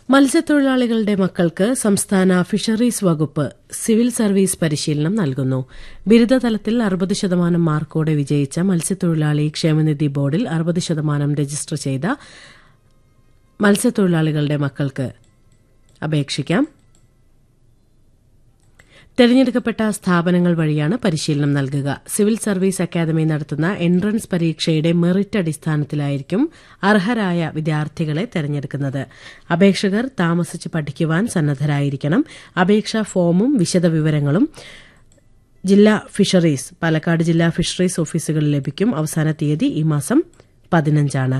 മത്സ്യത്തൊഴിലാളികളുടെ മക്കൾക്ക് സംസ്ഥാന ഫിഷറീസ് വകുപ്പ് സിവിൽ സർവീസ് പരിശീലനം നൽകുന്നു ബിരുദതലത്തിൽ അറുപത് ശതമാനം മാർക്കോടെ വിജയിച്ച മത്സ്യത്തൊഴിലാളി ക്ഷേമനിധി ബോർഡിൽ അറുപത് ശതമാനം രജിസ്റ്റർ ചെയ്ത മത്സ്യത്തൊഴിലാളികളുടെ മക്കൾക്ക് അപേക്ഷിക്കാം തെരഞ്ഞെടുക്കപ്പെട്ട സ്ഥാപനങ്ങൾ വഴിയാണ് പരിശീലനം നൽകുക സിവിൽ സർവീസ് അക്കാദമി നടത്തുന്ന എൻട്രൻസ് പരീക്ഷയുടെ മെറിറ്റ് അടിസ്ഥാനത്തിലായിരിക്കും അർഹരായ വിദ്യാർത്ഥികളെ തെരഞ്ഞെടുക്കുന്നത് അപേക്ഷകർ താമസിച്ച് പഠിക്കുവാൻ സന്നദ്ധരായിരിക്കണം അപേക്ഷാ ഫോമും വിശദവിവരങ്ങളും ജില്ലാ ഫിഷറീസ് പാലക്കാട് ജില്ലാ ഫിഷറീസ് ഓഫീസുകളിൽ ലഭിക്കും അവസാന തീയതി ഈ മാസം പതിനഞ്ചാണ്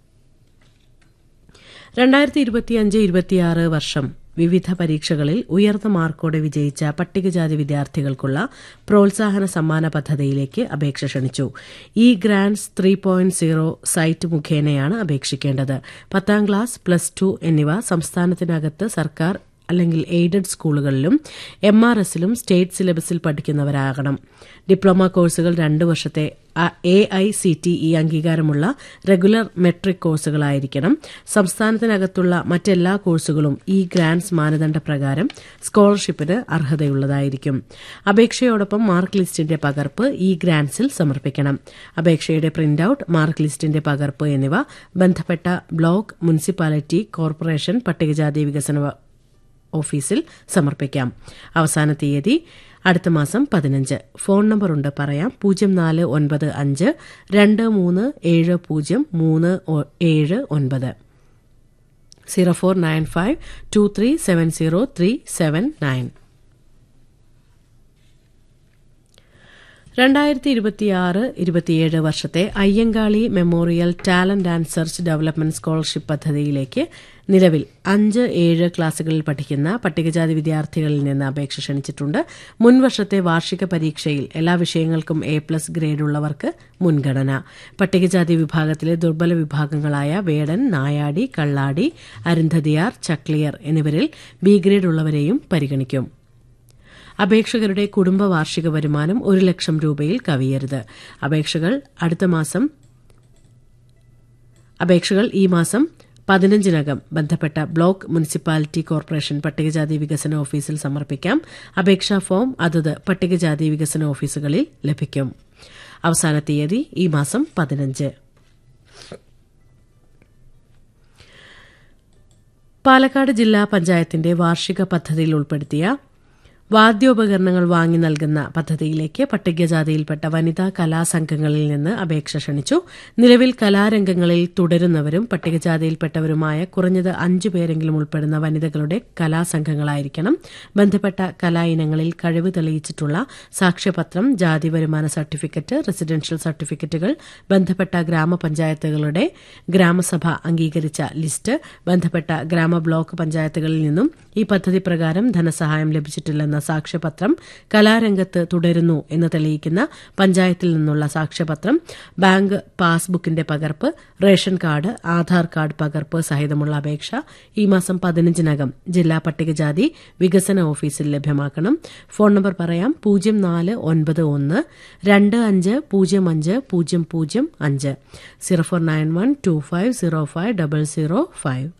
രണ്ടായിരത്തി ഇരുപത്തിയഞ്ച് ഇരുപത്തിയാറ് വർഷം വിവിധ പരീക്ഷകളിൽ ഉയർന്ന മാർക്കോടെ വിജയിച്ച പട്ടികജാതി വിദ്യാർത്ഥികൾക്കുള്ള പ്രോത്സാഹന സമ്മാന പദ്ധതിയിലേക്ക് അപേക്ഷ ക്ഷണിച്ചു e grants three point zero site മുഖേനയാണ് അപേക്ഷിക്കേണ്ടത് പത്താം ക്ലാസ് പ്ലസ് ടു എന്നിവ സംസ്ഥാനത്തിനകത്ത് സർക്കാർ അല്ലെങ്കിൽ എയ്ഡഡ് സ്കൂളുകളിലും എം ആർ എസിലും സ്റ്റേറ്റ് സിലബസിൽ പഠിക്കുന്നവരാകണം ഡിപ്ലോമ കോഴ്സുകൾ രണ്ട് വർഷത്തെ A I C T E അംഗീകാരമുള്ള റെഗുലർ മെട്രിക് കോഴ്സുകളായിരിക്കണം സംസ്ഥാനത്തിനകത്തുള്ള മറ്റെല്ലാ കോഴ്സുകളും ഈ ഗ്രാൻഡ്സ് മാനദണ്ഡപ്രകാരം സ്കോളർഷിപ്പിന് അർഹതയുള്ളതായിരിക്കും അപേക്ഷയോടൊപ്പം മാർക്ക് ലിസ്റ്റിന്റെ പകർപ്പ് ഈ ഗ്രാൻഡ്സിൽ സമർപ്പിക്കണം അപേക്ഷയുടെ പ്രിന്റ് ഔട്ട് മാർക്ക് ലിസ്റ്റിന്റെ പകർപ്പ് എന്നിവ ബന്ധപ്പെട്ട ബ്ലോക്ക് മുനിസിപ്പാലിറ്റി കോർപ്പറേഷൻ പട്ടികജാതി വികസന ഓഫീസിൽ സമർപ്പിക്കാം അവസാന തീയതി അടുത്ത മാസം പതിനഞ്ച് ഫോൺ നമ്പർ ഉണ്ട് പറയാം പൂജ്യം നാല് ഒൻപത് അഞ്ച് രണ്ട് മൂന്ന് ഏഴ് പൂജ്യം മൂന്ന് ഏഴ് ഒൻപത് zero four nine five two three seven zero three seven nine രണ്ടായിരത്തി ഇരുപത്തിയാറ് ഇരുപത്തിയേഴ് വർഷത്തെ Ayyankali memorial talent and search development scholarship പദ്ധതിയിലേക്ക് നിലവിൽ അഞ്ച് ഏഴ് ക്ലാസുകളിൽ പഠിക്കുന്ന പട്ടികജാതി വിദ്യാർത്ഥികളിൽ നിന്ന് അപേക്ഷ ക്ഷണിച്ചിട്ടുണ്ട് മുൻവർഷത്തെ വാർഷിക പരീക്ഷയിൽ എല്ലാ വിഷയങ്ങൾക്കും എ പ്ലസ് ഗ്രേഡ് ഉള്ളവർക്ക് മുൻഗണന പട്ടികജാതി വിഭാഗത്തിലെ ദുർബല വിഭാഗങ്ങളായ വേടൻ നായാടി കള്ളാടി അരുന്ധതിയാർ ചക്ലിയർ എന്നിവരിൽ ബി ഗ്രേഡ് ഉള്ളവരെയും പരിഗണിക്കും അപേക്ഷകരുടെ കുടുംബ വാർഷിക വരുമാനം ഒരു ലക്ഷം രൂപയിൽ കവിയരുത് അപേക്ഷകൾ അടുത്ത മാസം അപേക്ഷകൾ ഈ മാസം പതിനഞ്ചിനകം ബന്ധപ്പെട്ട ബ്ലോക്ക് മുനിസിപ്പാലിറ്റി കോർപ്പറേഷൻ പട്ടികജാതി വികസന ഓഫീസിൽ സമർപ്പിക്കാം അപേക്ഷാ ഫോം അതത് പട്ടികജാതി വികസന ഓഫീസുകളിൽ ലഭിക്കും അവസാന തീയതി ഈ മാസം പതിനഞ്ച് പാലക്കാട് ജില്ലാ പഞ്ചായത്തിന്റെ വാർഷിക പദ്ധതിയിൽ ഉൾപ്പെടുത്തിയ വാദ്യോപകരണങ്ങൾ വാങ്ങി നൽകുന്ന പദ്ധതിയിലേക്ക് പട്ടികജാതിയിൽപ്പെട്ട വനിതാ കലാസംഘങ്ങളിൽ നിന്ന് അപേക്ഷ ക്ഷണിച്ചു നിലവിൽ കലാരംഗങ്ങളിൽ തുടരുന്നവരും പട്ടികജാതിയിൽപ്പെട്ടവരുമായ കുറഞ്ഞത് അഞ്ചു പേരെങ്കിലും ഉൾപ്പെടുന്ന വനിതകളുടെ കലാസംഘങ്ങളായിരിക്കണം ബന്ധപ്പെട്ട കലാ ഇനങ്ങളിൽ കഴിവ് തെളിയിച്ചിട്ടുള്ള സാക്ഷ്യപത്രം ജാതി വരുമാന സർട്ടിഫിക്കറ്റ് റെസിഡൻഷ്യൽ സർട്ടിഫിക്കറ്റുകൾ ബന്ധപ്പെട്ട ഗ്രാമപഞ്ചായത്തുകളുടെ ഗ്രാമസഭ അംഗീകരിച്ച ലിസ്റ്റ് ബന്ധപ്പെട്ട ഗ്രാമ ബ്ലോക്ക് പഞ്ചായത്തുകളിൽ നിന്നും ഈ പദ്ധതി പ്രകാരം ധനസഹായം ലഭിച്ചിട്ടില്ലെന്ന സാക്ഷ്യപത്രം കലാരംഗത്ത് തുടരുന്നു എന്ന് തെളിയിക്കുന്ന പഞ്ചായത്തിൽ നിന്നുള്ള സാക്ഷ്യപത്രം ബാങ്ക് പാസ്ബുക്കിന്റെ പകർപ്പ് റേഷൻ കാർഡ് ആധാർ കാർഡ് പകർപ്പ് സഹിതമുള്ള അപേക്ഷ ഈ മാസം പതിനഞ്ചിനകം ജില്ലാ പട്ടികജാതി വികസന ഓഫീസിൽ ലഭ്യമാക്കണം ഫോൺ നമ്പർ പറയാം പൂജ്യം നാല് ഒൻപത് ഒന്ന് രണ്ട് അഞ്ച് പൂജ്യം അഞ്ച് പൂജ്യം പൂജ്യം അഞ്ച് zero four nine one two five zero five double zero five